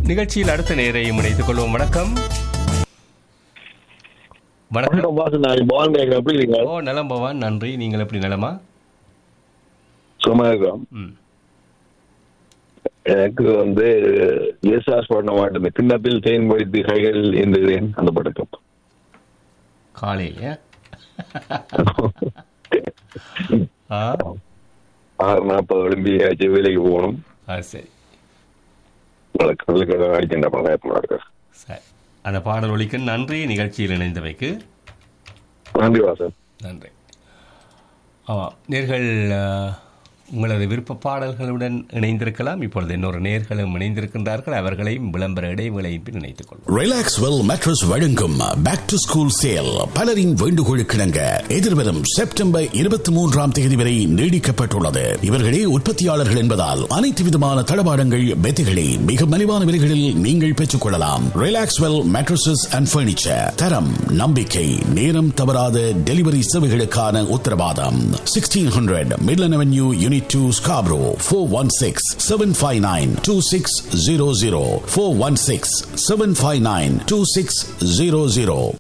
நிகழ்ச்சியில் அடுத்த நேரையும் இணைத்துக் கொள்வோம் வணக்கம் வணக்கம் வணக்கம் பாசு நான் பவான் கேட்க எப்படி இருக்கீங்க ஓ நலம் பவான் நன்றி நீங்கள் எப்படி நலமா சும்மா இருக்கிறோம் ம் எனக்கு வந்து எஸ்ஆஸ் பண்ண மாட்டேன் கிண்ணப்பில் தேன் வைத்து கைகள் எந்துகிறேன் அந்த படக்கம் காலையில ஆ ஆறு நாற்பது எழும்பி ஆச்சு வேலைக்கு போகணும் ஆ சரி கடலுக்கு அடிக்கின்ற பங்காயப்பமா இருக்கு சரி அந்த பாடல் ஒலிக்கு நன்றி நிகழ்ச்சியில் இணைந்தமைக்கு நன்றி வாசன் நன்றி ஆமாம் நேர்கள் அஹ், உங்களது விருப்ப பாடல்களுடன் இணைந்திருக்கலாம் இப்பொழுது இன்னொரு நேர்களும் இணைந்திருக்கின்றார்கள் அவர்களையும் விளம்பர இடைவேளையின் பின் இணைத்துக் கொள்வோம் ரிலாக்ஸ் வெல் மேட்ரஸ் வழங்கும் பேக் டு ஸ்கூல் சேல் பலரின் வேண்டுகோளுக்கிணங்க எதிர்வரும் செப்டம்பர் இருபத்தி மூன்றாம் தேதி வரை நீடிக்கப்பட்டுள்ளது இவர்களே உற்பத்தியாளர்கள் என்பதால் அனைத்து விதமான தளபாடங்கள் பெத்திகளை மிக மலிவான விலைகளில் நீங்கள் பெற்றுக் கொள்ளலாம் relax well mattresses and furniture தரம் நம்பிக்கை நேரம் தவறாத டெலிவரி சேவைகளுக்கான உத்தரவாதம் sixteen hundred Midland Avenue unit two Scarborough four one six seven five nine two six zero zero four one six seven five nine two six zero zero